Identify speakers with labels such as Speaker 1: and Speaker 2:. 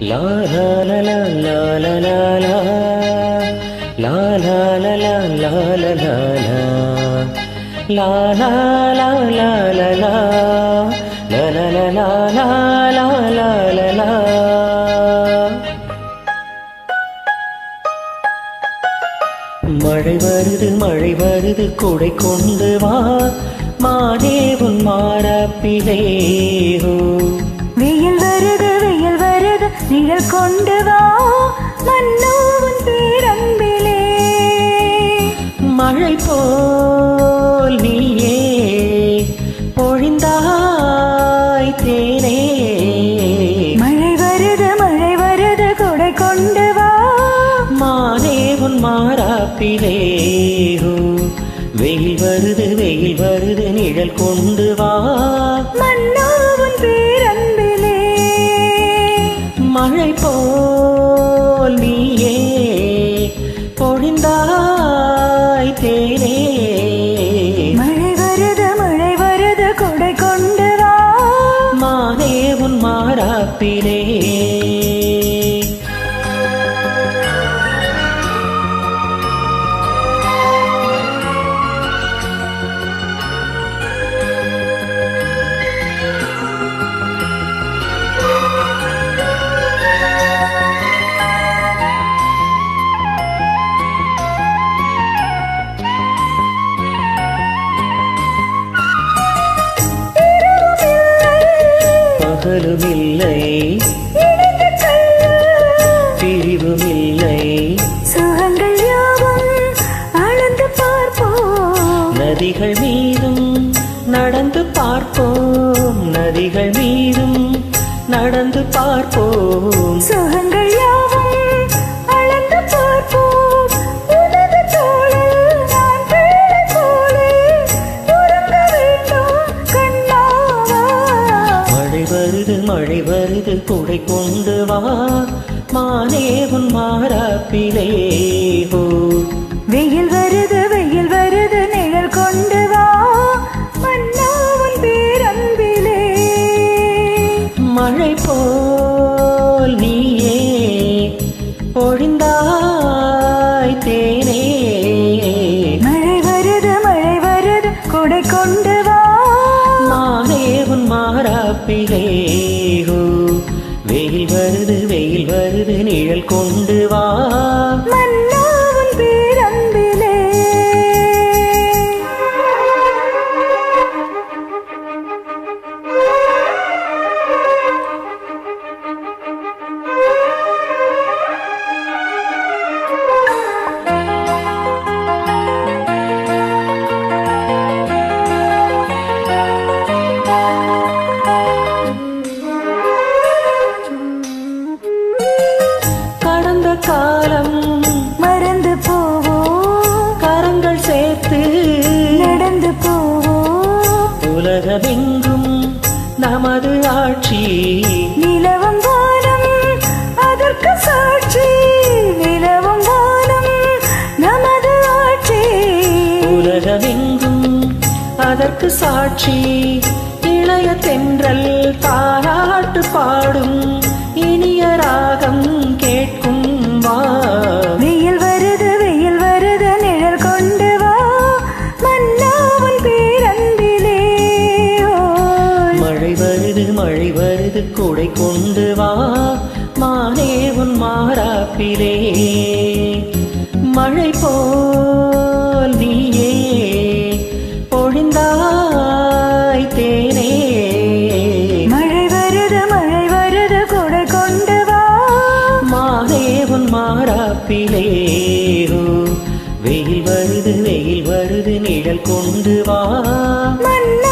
Speaker 1: லா லா லா லா லா லா லா லா. லா லா லா லா லா லா லா லா. லா லா லா லா லா லா. லா லா லா லா லா லா லா லா லா. மழை வருது மழை வருது கொடை கொண்டு வா மாதே உன் மாறாப்பிலே ஹோ.
Speaker 2: வெயில் வருது வெயில் வருது நிழல் கொண்டு வா மன்னோவன் பேரம்பிலே
Speaker 1: மழை போல் நீயே பொழிந்தாய் தேனே
Speaker 2: மழை வருது மழை வருது கொடை கொண்டு வா
Speaker 1: மானே உன் மாறாப்பிலே ஹோ. வெயில் வருது வெயில் வருது நிழல் கொண்டு வா
Speaker 2: மன்னோவன் பேரம்பிலே
Speaker 1: மழை போல் நீயே பொழிந்தாய் தேனே
Speaker 2: மழை வருது மழை வருது கொடை கொண்டு வா
Speaker 1: மானே உன் மாறாப்பிலே பகலுமில்லை பிரிவுமில்லை
Speaker 2: சுகங்கள் யாவும் அளந்து பார்ப்போம்
Speaker 1: நதிகள் மீதும் நடந்து பார்ப்போம் நதிகள் மீதும் நடந்து பார்ப்போம்
Speaker 2: சுகங்கள் யாவும் அளந்து பார்ப்போம் உனது தோளில் நான் பேழை போலே உறங்க வேண்டும் கண்ணாவா
Speaker 1: மழை வருது மழை வருது குடை கொண்டு வா மானே உன் மாறாப்பிலே ஹோ
Speaker 2: வெயில் வருது வெயில் வருது நிழல் கொண்டு வா மன்னாவன் பேரன்பிலே
Speaker 1: மழை போல் நீயே பொழிந்தாய் தேனே
Speaker 2: மழை வருது மழை வருது கொடை கொண்டு வா
Speaker 1: மானே உன் மாறாப்பிலே ஹோ வெயில் வருது வெயில் வருது நிழல் கொண்டு வா
Speaker 2: மன்னாவன் பேரன்பிலே
Speaker 1: கடந்த காலம்
Speaker 2: மறந்து போவோம்
Speaker 1: கரங்கள் சேர்த்து
Speaker 2: நடந்து போவோம்
Speaker 1: உலகமெங்கும் நமது ஆட்சி
Speaker 2: நிலவும் வானம் அதற்கு சாட்சி நிலவும் வானம் நமது ஆட்சி
Speaker 1: உலகமெங்கும் அதற்கு சாட்சி இளைய தென்றல் தாராட்டு பாடும் இனிய ராகம் கேட்கும் வா
Speaker 2: வெயில் வருது வெயில் வருது நிழல் கொண்டு வா மன்னாவன் பேரன்பிலே ஓய்.
Speaker 1: மழை வருது மழை வருது கொடை கொண்டு வா மானே உன் மாறாப்பிலே மழை போல் நீயே பொழிந்தாய் தேனே
Speaker 2: மழை வருது மழை வருது கொடை கொண்டு வா
Speaker 1: மானே உன் மாறாப்பிலே ஹோ. வெயில் வருது வெயில் வருது நிழல் கொண்டு வா
Speaker 2: மன்னா